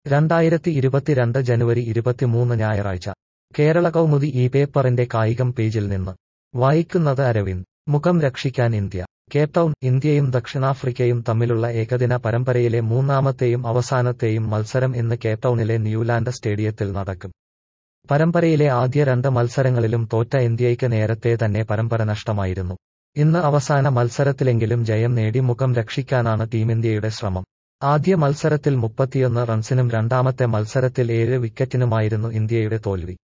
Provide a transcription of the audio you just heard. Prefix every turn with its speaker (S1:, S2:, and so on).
S1: രണ്ടായിരത്തി ഇരുപത്തിരണ്ട് ജനുവരി ഇരുപത്തിമൂന്ന് ഞായറാഴ്ച കേരള കൗമുദി ഈ പേപ്പറിന്റെ കായികം പേജിൽ നിന്ന് വായിക്കുന്നത് അരവിന്ദ് മുഖം രക്ഷിക്കാൻ ഇന്ത്യ കേപ്ടൗൺ ഇന്ത്യയും ദക്ഷിണാഫ്രിക്കയും തമ്മിലുള്ള ഏകദിന പരമ്പരയിലെ മൂന്നാമത്തെയും അവസാനത്തെയും മത്സരം ഇന്ന് കേപ്ടൗണിലെ ന്യൂലാൻഡ് സ്റ്റേഡിയത്തിൽ നടക്കും പരമ്പരയിലെ ആദ്യ രണ്ട് മത്സരങ്ങളിലും തോറ്റ ഇന്ത്യയ്ക്ക് നേരത്തെ തന്നെ പരമ്പര നഷ്ടമായിരുന്നു ഇന്ന് അവസാന മത്സരത്തിലെങ്കിലും ജയം നേടി മുഖം രക്ഷിക്കാനാണ് ടീമിന്ത്യയുടെ ശ്രമം ആദ്യ മത്സരത്തിൽ മുപ്പത്തിയൊന്ന് റൺസിനും രണ്ടാമത്തെ മത്സരത്തിൽ ഏഴ് വിക്കറ്റിനുമായിരുന്നു ഇന്ത്യയുടെ തോൽവി